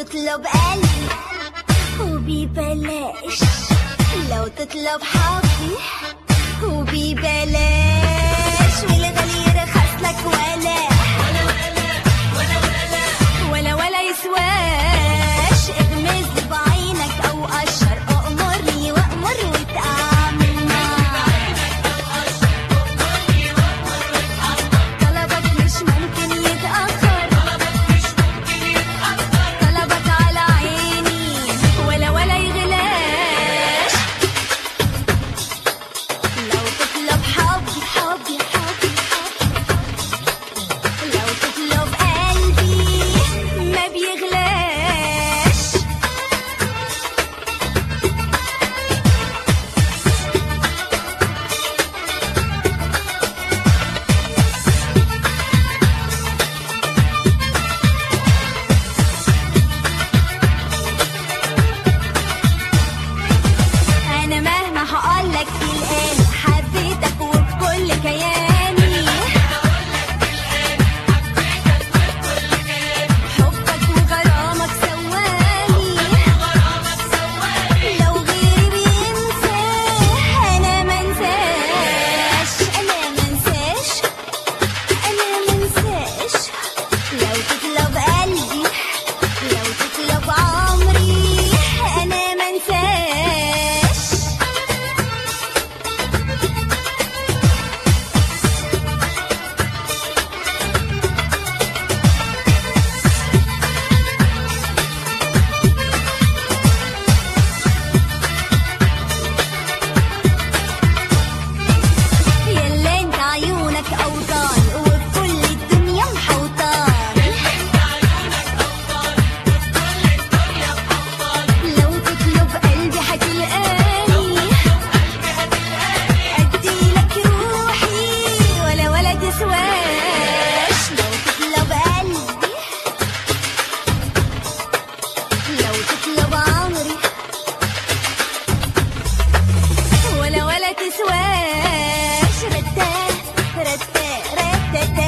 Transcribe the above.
تطلب قلبي وببلاش لو تطلب حبي وببلاش والغالي يرخص لك ولا ولا ولا يسواش اغمز لي بعينك او قشر اأمرني وأمر وتأمر طلبك مش ممكن يتأخر طلبك على عيني ولا ولا يغلاش لو تطلب حبي حبي حبي حبي لو تطلب قلبي ما بيغلاش انا مهما هقولك في الآن حبيتك وبكل كياني حبك وغرامك سواني لو غيري ينساه انا منساش انا منساش انا منساش لو تطلب قلبي لو تطلب عمري انا منساش يلا انت عيونك اوطان وبكل الدنيا محوطان لو تطلب قلبي هتلقاني اديلك روحي ولا ولا تسواش لو تطلب قلبي لو تطلب عمري ولا ولا تسواش رتا رتا رتا